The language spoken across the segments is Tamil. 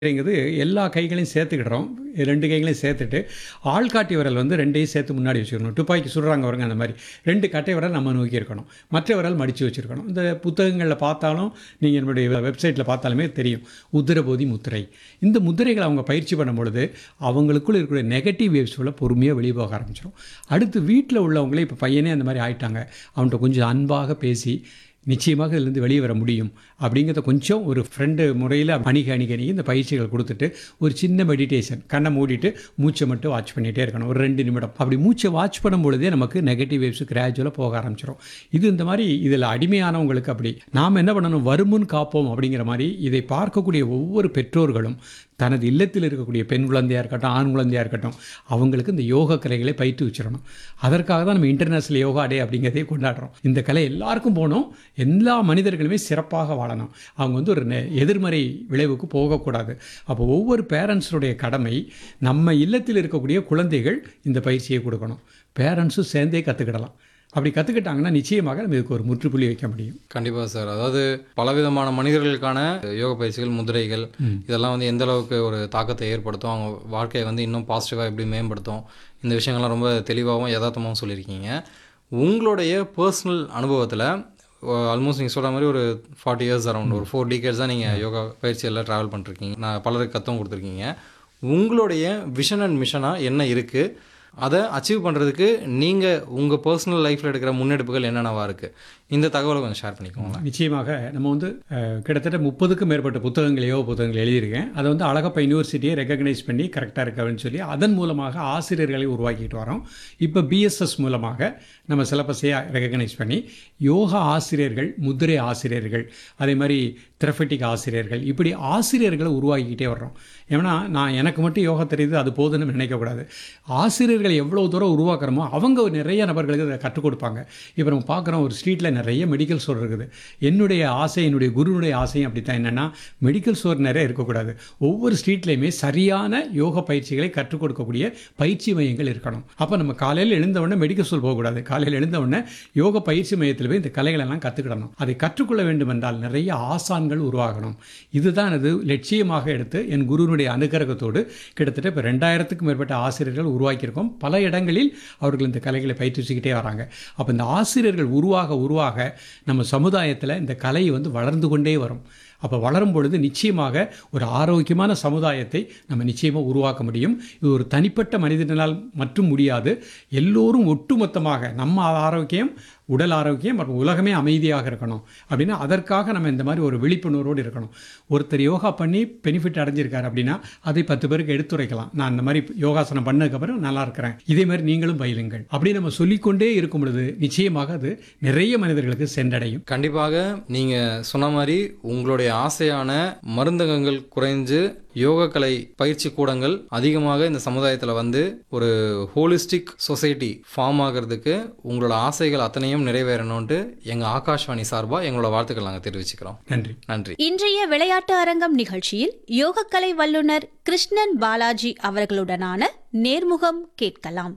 ங்கிறது எல்லா கைகளையும் சேர்த்துக்கிடுறோம் ரெண்டு கைகளையும் சேர்த்துட்டு ஆள்காட்டி விரல் வந்து ரெண்டையும் சேர்த்து முன்னாடி வச்சுக்கணும் துப்பாக்கி சுடுறாங்க வருங்க அந்த மாதிரி ரெண்டு கட்டை விரல் நம்ம நோக்கி இருக்கணும் மற்ற விரல் மடித்து வச்சுருக்கணும் இந்த புத்தகங்களில் பார்த்தாலும் நீங்கள் என்னுடைய வெப்சைட்டில் பார்த்தாலுமே தெரியும் உதிரபோதி முத்திரை இந்த முத்திரைகளை அவங்க பயிற்சி பண்ணும் பொழுது அவங்களுக்குள்ள இருக்கக்கூடிய நெகட்டிவ் வேவ்ஸ்களை பொறுமையாக வெளியே போக ஆரம்பிச்சிடும் அடுத்து வீட்டில் உள்ளவங்களே இப்போ பையனே அந்த மாதிரி ஆயிட்டாங்க அவன்கிட்ட கொஞ்சம் அன்பாக பேசி நிச்சயமாக இதுலேருந்து வெளியே வர முடியும் அப்படிங்கிறத கொஞ்சம் ஒரு ஃப்ரெண்டு முறையில் அணிக அணிக அணிக இந்த பயிற்சிகள் கொடுத்துட்டு ஒரு சின்ன மெடிடேஷன் கண்ணை மூடிட்டு மூச்சை மட்டும் வாட்ச் பண்ணிகிட்டே இருக்கணும் ஒரு ரெண்டு நிமிடம் அப்படி மூச்சை வாட்ச் பண்ணும் பொழுதே நமக்கு நெகட்டிவ் வேவ்ஸ் கிராஜுவலாக போக ஆரம்பிச்சிடும் இது இந்த மாதிரி இதில் அடிமையானவங்களுக்கு அப்படி நாம் என்ன பண்ணணும் வருமுன் காப்போம் அப்படிங்கிற மாதிரி இதை பார்க்கக்கூடிய ஒவ்வொரு பெற்றோர்களும் தனது இல்லத்தில் இருக்கக்கூடிய பெண் குழந்தையாக இருக்கட்டும் ஆண் குழந்தையாக இருக்கட்டும் அவங்களுக்கு இந்த யோக கலைகளை பயிற்று வச்சிடணும் அதற்காக தான் நம்ம இன்டர்நேஷ்னல் யோகா டே அப்படிங்கிறதே கொண்டாடுறோம் இந்த கலை எல்லாருக்கும் போகணும் எல்லா மனிதர்களுமே சிறப்பாக வாழணும் அவங்க வந்து ஒரு நெ- எதிர்மறை விளைவுக்கு போகக்கூடாது அப்போ ஒவ்வொரு பேரண்ட்ஸுடைய கடமை நம்ம இல்லத்தில் இருக்கக்கூடிய குழந்தைகள் இந்த பயிற்சியை கொடுக்கணும் பேரண்ட்ஸும் சேர்ந்தே கற்றுக்கிடலாம் அப்படி கற்றுக்கிட்டாங்கன்னா நிச்சயமாக நம்ம இதுக்கு ஒரு முற்றுப்புள்ளி வைக்க முடியும் கண்டிப்பாக சார் அதாவது பலவிதமான மனிதர்களுக்கான யோக பயிற்சிகள் முதிரைகள் இதெல்லாம் வந்து எந்த அளவுக்கு ஒரு தாக்கத்தை ஏற்படுத்தும் அவங்க வாழ்க்கையை வந்து இன்னும் பாசிட்டிவாக எப்படி மேம்படுத்தும் இந்த விஷயங்கள்லாம் ரொம்ப தெளிவாகவும் யதார்த்தமாகவும் சொல்லியிருக்கீங்க உங்களுடைய பர்சனல் அனுபவத்தில் ஆல்மோஸ்ட் நீங்கள் சொல்கிற மாதிரி ஒரு ஃபார்ட்டி இயர்ஸ் அரௌண்ட் ஒரு ஃபோர் டீகேட்ஸ் தான் நீங்கள் யோகா பயிற்சியெல்லாம் ட்ராவல் பண்ணிருக்கீங்க நான் பலருக்கு கத்தம் கொடுத்துருக்கீங்க உங்களுடைய விஷன் அண்ட் மிஷனாக என்ன இருக்குது அதை அச்சீவ் பண்ணுறதுக்கு நீங்கள் உங்கள் பர்சனல் லைஃப்பில் எடுக்கிற முன்னெடுப்புகள் என்னென்னவா இருக்குது இந்த தகவலை கொஞ்சம் ஷேர் பண்ணிக்கோங்களேன் நிச்சயமாக நம்ம வந்து அஹ், கிட்டத்தட்ட முப்பதுக்கும் மேற்பட்ட புத்தகங்கள் யோக புத்தகங்கள் எழுதியிருக்கேன் அதை வந்து அழகப்பா யூனிவர்சிட்டியை ரெக்கக்னைஸ் பண்ணி கரெக்டாக இருக்கன்னு சொல்லி அதன் மூலமாக ஆசிரியர்களை உருவாக்கிட்டு வரோம் இப்போ பிஎஸ்எஸ் மூலமாக நம்ம சிலபஸையாக ரெக்கக்னைஸ் பண்ணி யோகா ஆசிரியர்கள் முதிரை ஆசிரியர்கள் அதே மாதிரி தெரபெட்டிக் ஆசிரியர்கள் இப்படி ஆசிரியர்களை உருவாக்கிக்கிட்டே வர்றோம் ஏன்னா நான் எனக்கு மட்டும் யோகா தெரியுது அது போதுன்னு நினைக்கக்கூடாது ஆசிரியர்களை எவ்வளோ தூரம் உருவாக்குறோமோ அவங்க நிறைய நபர்களுக்கு அதை கற்றுக் கொடுப்பாங்க இப்போ நம்ம பார்க்குறோம் ஒரு ஸ்ட்ரீட்டில் நிறைய மெடிக்கல் ஸ்டோர் இருக்குது என்னுடைய ஆசை என்னுடைய குருனுடைய ஆசையும் அப்படி தான் என்னென்னா மெடிக்கல் ஸ்டோர் நிறைய இருக்கக்கூடாது ஒவ்வொரு ஸ்ட்ரீட்லேயுமே சரியான யோக பயிற்சிகளை கற்றுக் கொடுக்கக்கூடிய பயிற்சி மையங்கள் இருக்கணும் அப்போ நம்ம காலையில் எழுந்த உடனே மெடிக்கல் ஸ்டோர் போகக்கூடாது காலையில் எழுந்த உடனே யோக பயிற்சி மையத்தில் போய் இந்த கலைகளெல்லாம் கற்றுக்கிடணும் அதை கற்றுக்கொள்ள வேண்டும் என்றால் நிறைய ஆசான்கள் உருவாகணும் இதுதான் அது லட்சியமாக எடுத்து என் குருவினுடைய அனுகிரகத்தோடு கிட்டத்தட்ட இப்போ ரெண்டாயிரத்துக்கும் மேற்பட்ட ஆசிரியர்கள் உருவாக்கியிருக்கோம் பல இடங்களில் அவர்கள் இந்த கலைகளை பயிற்றுவிச்சுக்கிட்டே வராங்க அப்போ இந்த ஆசிரியர்கள் உருவாக உருவாக நம்ம சமுதாயத்தில் இந்த கலை வந்து வளர்ந்து கொண்டே வரும் அப்போ வளரும் பொழுது நிச்சயமாக ஒரு ஆரோக்கியமான சமுதாயத்தை நம்ம நிச்சயமாக உருவாக்க முடியும் இது ஒரு தனிப்பட்ட மனிதனால் மட்டும் முடியாது எல்லோரும் ஒட்டுமொத்தமாக நம்ம ஆரோக்கியம் உடல் ஆரோக்கியம் மற்றும் உலகமே அமைதியாக இருக்கணும் அப்படின்னா அதற்காக நம்ம இந்த மாதிரி ஒரு விழிப்புணர்வோடு இருக்கணும் ஒருத்தர் யோகா பண்ணி பெனிஃபிட் அடைஞ்சிருக்காரு அப்படின்னா அதை பத்து பேருக்கு எடுத்துரைக்கலாம் நான் இந்த மாதிரி யோகாசனம் பண்ணதுக்கப்புறம் நல்லா இருக்கிறேன் இதே மாதிரி நீங்களும் பயிலுங்கள் அப்படி நம்ம சொல்லிக்கொண்டே இருக்கும் பொழுது நிச்சயமாக அது நிறைய மனிதர்களுக்கு சென்றடையும் கண்டிப்பாக நீங்கள் சொன்ன மாதிரி உங்களுடைய ஆசையான மருந்தகங்கள் குறைஞ்சு யோக கலை பயிற்சி கூடங்கள் அதிகமாக இந்த சமுதாயத்தில் வந்து ஒரு ஹோலிஸ்டிக் சொசைட்டி ஃபார்ம் ஆகிறதுக்கு உங்களோட ஆசைகள் அத்தனையும் நிறைவேறணும்ட்டு எங்கள் ஆகாஷ்வாணி சார்பாக எங்களோட வாழ்த்துக்கள் நாங்கள் தெரிவிச்சுக்கிறோம் நன்றி நன்றி இன்றைய விளையாட்டு அரங்கம் நிகழ்ச்சியில் யோகக்கலை வல்லுனர் கிருஷ்ணன் பாலாஜி அவர்களுடனான நேர்முகம் கேட்கலாம்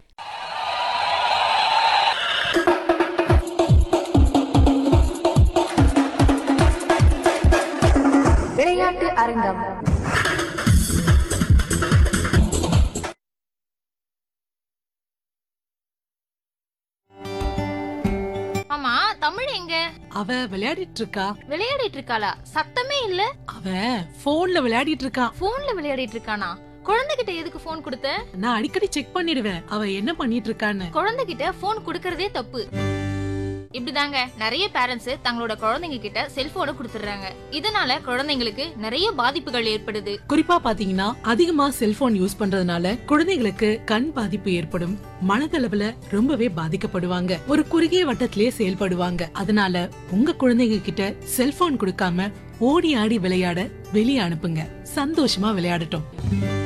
விளையாட்டு அரங்கம் ஆமா தமிழ் எங்க அவ விளையாடிட்டு இருக்கா விளையாடிட்டு இருக்காளா சத்தமே இல்ல அவ போன்ல விளையாடிட்டு இருக்கா போன்ல விளையாடிட்டு இருக்கானா குழந்தைகிட்ட எதுக்கு போன் கொடுத்த நான் அடிக்கடி செக் பண்ணிடுவேன் அவ என்ன பண்ணிட்டு இருக்கான்னு குழந்தைகிட்ட போன் கொடுக்கறதே தப்பு இப்படிதாங்க நிறைய பேரண்ட்ஸ் தங்களோட குழந்தைங்க கிட்ட செல்போனை கொடுத்துடுறாங்க இதனால குழந்தைங்களுக்கு நிறைய பாதிப்புகள் ஏற்படுது குறிப்பா பாத்தீங்கன்னா அதிகமா செல்போன் யூஸ் பண்றதுனால குழந்தைகளுக்கு கண் பாதிப்பு ஏற்படும் மனதளவுல ரொம்பவே பாதிக்கப்படுவாங்க ஒரு குறுகிய வட்டத்திலேயே செயல்படுவாங்க அதனால உங்க குழந்தைங்க கிட்ட செல்போன் கொடுக்காம ஓடி ஆடி விளையாட வெளியே அனுப்புங்க சந்தோஷமா விளையாடட்டும்